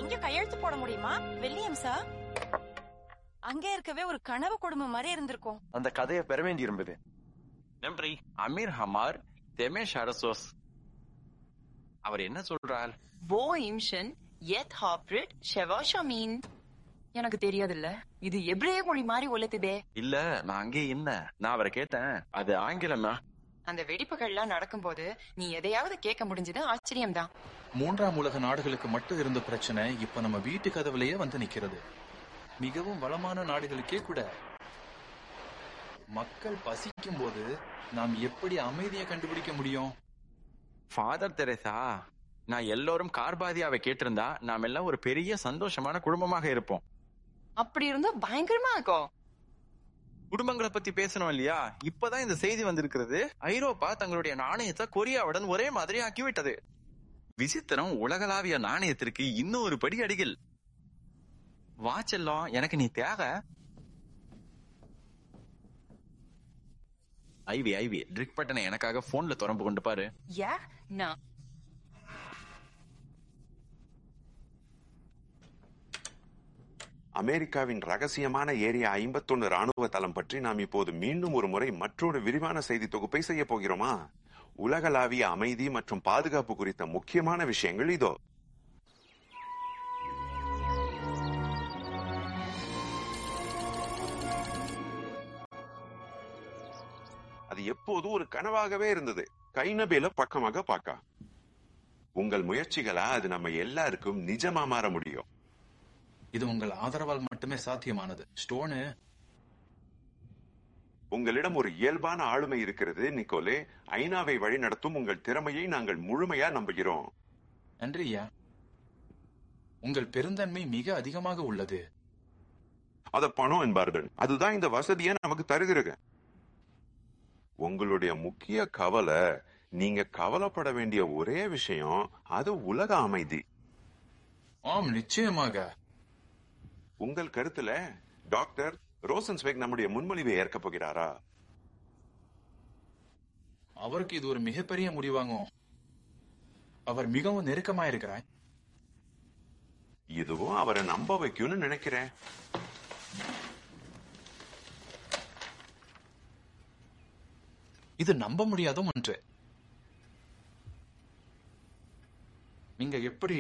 இங்க கையெழுத்து போட முடியுமா வில்லியம் சார் அங்கே இருக்கவே ஒரு கனவு குடும்பம் மாதிரி இருந்திருக்கும் அந்த கதையை பெற வேண்டி இருந்தது நன்றி அமீர் ஹமார் தெமேஷ் அரசோஸ் அவர் என்ன சொல்றார் Wo Imchen, Jet Hoprit, Shevashamin. எனக்கு தெரியாதுல்ல இது எப்ரே மொழி மாதிரி ஒலத்துதே இல்ல நான் அங்கே என்ன நான் அவரை கேட்டேன் அது ஆங்கிலமா அந்த வெடிப்புகள்லாம் நடக்கும்போது நீ எதையாவது கேட்க முடிஞ்சது ஆச்சரியம்தான் மூன்றாம் உலக நாடுகளுக்கு மட்டும் இருந்த பிரச்சனை இப்ப நம்ம வீட்டு கதவுலயே வந்து நிக்கிறது மிகவும் வளமான நாடுகளுக்கே கூட மக்கள் பசிக்கும் போது நாம் எப்படி அமைதியை கண்டுபிடிக்க முடியும் ஃபாதர் தெரேசா நான் எல்லோரும் கார்பாதியாவை கேட்டிருந்தா நாம் எல்லாம் ஒரு பெரிய சந்தோஷமான குடும்பமாக இருப்போம் அப்படி இருந்தா பயங்கரமா இருக்கும் குடும்பங்களை பத்தி பேசணும் இல்லையா இப்பதான் இந்த செய்தி வந்திருக்கிறது ஐரோப்பா தங்களுடைய நாணயத்தை கொரியாவுடன் ஒரே மாதிரி ஆக்கிவிட்டது விசித்திரம் உலகளாவிய நாணயத்திற்கு இன்னும் ஒரு படி அடிகள் வா செல்லம் எனக்கு நீ தேவை ஐவி ஐவி ட்ரிக் பட்டனை எனக்காக போன்ல தொடர்பு கொண்டு பாரு யா நான் அமெரிக்காவின் ரகசியமான ஏரியா ஐம்பத்தொன்னு ராணுவ தளம் பற்றி நாம் இப்போது மீண்டும் ஒரு முறை மற்றொரு விரிவான செய்தி தொகுப்பை செய்ய போகிறோமா உலகளாவிய அமைதி மற்றும் பாதுகாப்பு குறித்த முக்கியமான விஷயங்கள் இதோ அது எப்போதும் ஒரு கனவாகவே இருந்தது கைநபேல பக்கமாக பார்க்க உங்கள் முயற்சிகளா அது நம்ம எல்லாருக்கும் நிஜமா மாற முடியும் இது உங்கள் ஆதரவால் மட்டுமே சாத்தியமானது ஸ்டோனு உங்களிடம் ஒரு இயல்பான ஆளுமை இருக்கிறது நிக்கோலே ஐநாவை வழிநடத்தும் உங்கள் திறமையை நாங்கள் முழுமையா நம்புகிறோம் நன்றி ஐயா உங்கள் பெருந்தன்மை மிக அதிகமாக உள்ளது அத பணம் என்பார்கள் அதுதான் இந்த வசதியை நமக்கு தருகிறது உங்களுடைய முக்கிய கவலை நீங்க கவலைப்பட வேண்டிய ஒரே விஷயம் அது உலக அமைதி ஆம் நிச்சயமாக உங்கள் கருத்துல டாக்டர் ரோசன்ஸ்வேக் நம்முடைய முன்மொழிவை ஏற்கப் போகிறாரா அவருக்கு இது ஒரு மிகப்பெரிய முடிவாகும் அவர் மிகவும் நெருக்கமா இருக்கிறார் இதுவும் அவரை நம்ப வைக்கும்னு நினைக்கிறேன் இது நம்ப முடியாத ஒன்று நீங்க எப்படி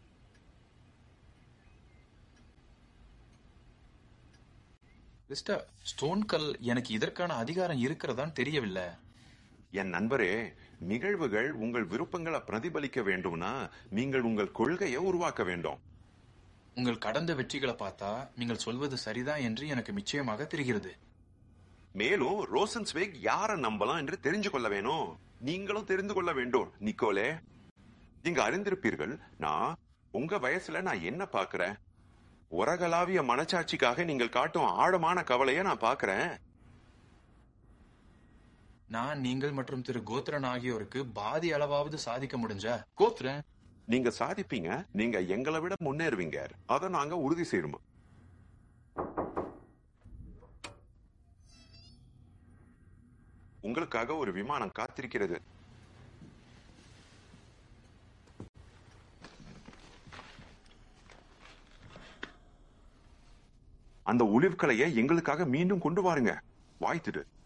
மிஸ்டர் ஸ்டோன்கல் எனக்கு இதற்கான அதிகாரம் இருக்கிறதான்னு தெரியவில்லை என் நண்பரே நிகழ்வுகள் உங்கள் விருப்பங்களை பிரதிபலிக்க வேண்டும்னா நீங்கள் உங்கள் கொள்கையை உருவாக்க வேண்டும் உங்கள் கடந்த வெற்றிகளை பார்த்தா நீங்கள் சொல்வது சரிதான் என்று எனக்கு நிச்சயமாக தெரிகிறது மேலும் ரோசன்ஸ்வேக் யாரை நம்பலாம் என்று தெரிஞ்சு கொள்ள வேணும் நீங்களும் தெரிந்து கொள்ள வேண்டும் நிக்கோலே நீங்க அறிந்திருப்பீர்கள் நான் உங்க வயசுல நான் என்ன பாக்குறேன் உலகளாவிய மனச்சாட்சிக்காக நீங்கள் காட்டும் ஆழமான கவலையை நான் பாக்குறேன் நான் நீங்கள் மற்றும் திரு கோத்ரன் ஆகியோருக்கு பாதி அளவாவது சாதிக்க முடிஞ்சா கோத்ரன் நீங்க சாதிப்பீங்க நீங்க எங்களை விட முன்னேறுவீங்க அதை நாங்க உறுதி செய்யணும் உங்களுக்காக ஒரு விமானம் காத்திருக்கிறது அந்த ஒளிவுகளைய எங்களுக்காக மீண்டும் கொண்டு வாருங்க வாய்த்துடு